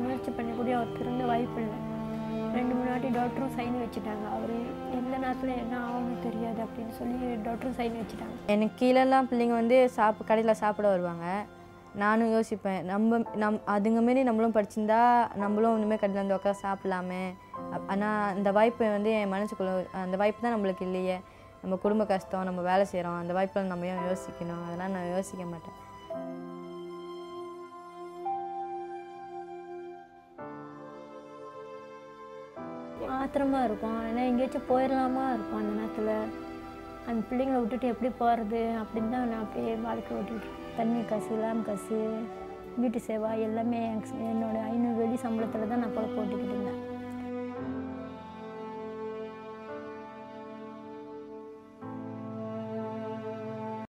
முயற்சி பண்ணி கூட அவர் திருந்த வாய்ப்பு இல்லை ரெண்டு மூணு வாட்டி டாக்டரும் சைன் வச்சுட்டாங்க அவர் எந்த நேரத்தில் என்ன ஆகும்னு தெரியாது அப்படின்னு சொல்லி டாக்டரும் சைன் வச்சுட்டாங்க எனக்கு கீழெல்லாம் பிள்ளைங்க வந்து சாப் கடையில் சாப்பிட வருவாங்க நானும் யோசிப்பேன் நம்ம நம் அதுங்க மாரி நம்மளும் படிச்சிருந்தா நம்மளும் இனிமேல் கடையில் வந்து உட்கார சாப்பிட்லாமே ஆனால் அந்த வாய்ப்பு வந்து என் மனசுக்குள்ள அந்த வாய்ப்பு தான் நம்மளுக்கு இல்லையே நம்ம குடும்ப கஷ்டம் நம்ம வேலை செய்கிறோம் அந்த வாய்ப்பில் நம்ம ஏன் யோசிக்கணும் அதெல்லாம் நான் யோசிக்க மாட்டேன் ஆத்திரமா இருக்கும் ஏன்னா எங்கேயாச்சும் போயிடலாமா இருக்கும் அந்த நேரத்தில் அந்த பிள்ளைங்களை விட்டுட்டு எப்படி போகிறது அப்படின்னு தான் நான் அப்படியே வாழ்க்கை ஓட்டிட்டு தண்ணி காசு லேம் காசு வீட்டு சேவா எல்லாமே எனக்கு- என்னோட ஐநூறு வெளி சம்பளத்தில் தான் நான் பொழப்பு ஓட்டிக்கிட்டு இருந்தேன்